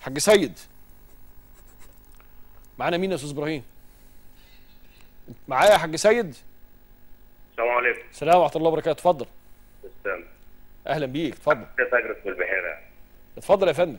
حاج سيد معانا مين يا استاذ ابراهيم معايا يا حاج سيد السلام عليكم السلام ورحمه الله وبركاته اتفضل استاذ اهلا بيك اتفضل كيف اجرس في البحيره اتفضل يا فندم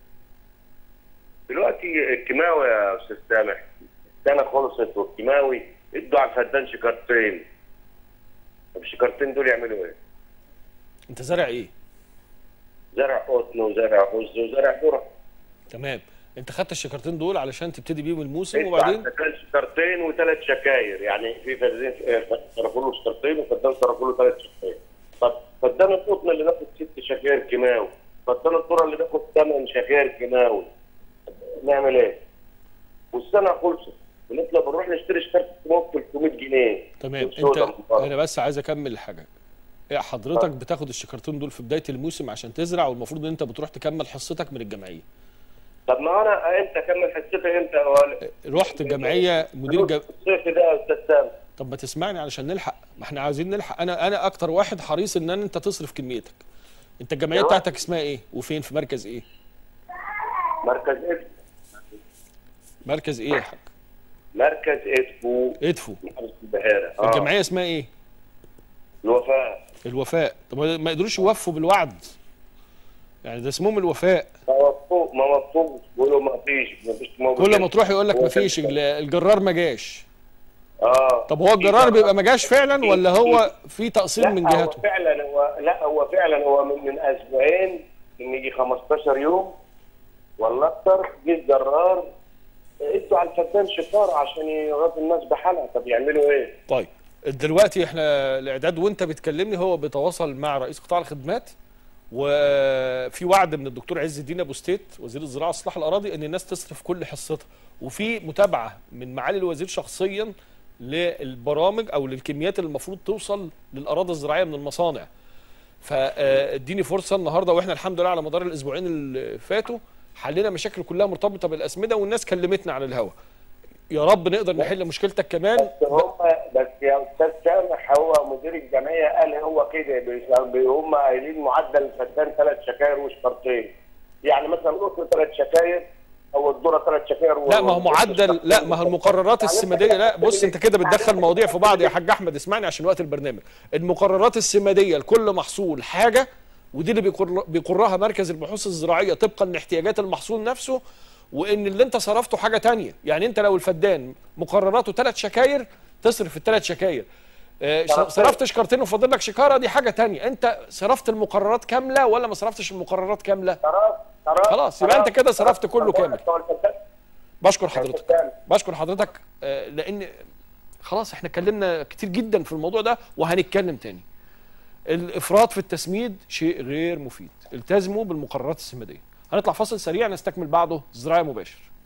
دلوقتي الكيماوي يا استاذ سامح السنه خلصت والكيماوي ادوا على الفدان شكارتين طب الشكارتين دول يعملوا ايه؟ انت زارع ايه زرع قطن وزرع رز وزرع ذره تمام انت خدت الشكرتين دول علشان تبتدي بيهم الموسم ادوا وبعدين على الفدان شكارتين وثلاث شكاير يعني في فدان صرفوا له شكارتين وفدان صرفوا له ثلاث شكاير طب فدان القطن اللي بياخد ست شكاير كيماوي فدان الذره اللي بياخد ثمان شكاير كيماوي نعمل ايه؟ والسنه خلصت ونطلع بنروح نشتري شكاره كيماوي ب 300 جنيه تمام والسودا انت من بره. انا بس عايز اكمل حاجه ايه حضرتك بتاخد الشكرتين دول في بدايه الموسم عشان تزرع والمفروض ان انت بتروح تكمل حصتك من الجمعيه طب ما انا انت كمل حصتي انت ولا رحت الجمعيه مدير الجم... الصيف ده يا استاذ سامي طب ما تسمعني علشان نلحق ما احنا عايزين نلحق انا انا اكتر واحد حريص ان انت تصرف كميتك انت الجمعيه أيوة. بتاعتك اسمها ايه وفين في مركز ايه مركز ادفو مركز ايه يا حاج مركز ادفو ادفو محافظه البحيره اه الجمعيه اسمها ايه الوفاء الوفاء طب ما يقدروش يوفوا بالوعد يعني ده اسمهم الوفاء ما وفوق ما وفوق بيقولوا ما فيش ما فيش موجود كل ما تروح يقول لك هو ما فيش كان- ال- الجرار ما جاش اه طب هو الجرار بيبقى ما جاش فعلا ولا هو في تقصير لا من هو جهته فعلا هو لا هو فعلا هو من, من اسبوعين من يجي 15 يوم ولا اكتر جه الجرار ادوا على الفدان شفار عشان يغطي الناس بحالها طب يعملوا ايه؟ طيب دلوقتي احنا الاعداد وانت بتكلمني هو بيتواصل مع رئيس قطاع الخدمات وفي وعد من الدكتور عز الدين ابو ستيت وزير الزراعه واصلاح الاراضي ان الناس تصرف كل حصتها وفي متابعه من معالي الوزير شخصيا للبرامج او للكميات اللي المفروض توصل للاراضي الزراعيه من المصانع فاديني فرصه النهارده واحنا الحمد لله على مدار الاسبوعين اللي فاتوا حلينا مشاكل كلها مرتبطه بالاسمده والناس كلمتنا على الهوا يا رب نقدر نحل مشكلتك كمان بس هم بس يا استاذ سامح هو مدير الجمعيه قال هو كده بيس- بي- هم قايلين معدل الفدان ثلاث شكاير وشكرتين يعني مثلا القطن ثلاث شكاير او الذره ثلاث شكاير لا ما هو معدل لا ما هو المقررات السماديه لا بص انت كده بتدخل مواضيع في بعض يا حاج احمد اسمعني عشان وقت البرنامج المقررات السماديه لكل محصول حاجه ودي اللي بيقر بيقرها مركز البحوث الزراعيه طبقا لاحتياجات المحصول نفسه وان اللي انت صرفته حاجه تانية يعني انت لو الفدان مقرراته ثلاث شكاير تصرف الثلاث شكاير آه، صرفت. صرفت شكارتين وفاضل لك شكاره دي حاجه تانية انت صرفت المقررات كامله ولا ما صرفتش المقررات كامله خلاص، يبقى أنت كده صرفت كله كامل. بشكر حضرتك الفدان. بشكر حضرتك آه، لان خلاص احنا اتكلمنا كتير جدا في الموضوع ده وهنتكلم تاني الافراط في التسميد شيء غير مفيد التزموا بالمقررات السماديه هنطلع فاصل سريع نستكمل بعده زراعه مباشر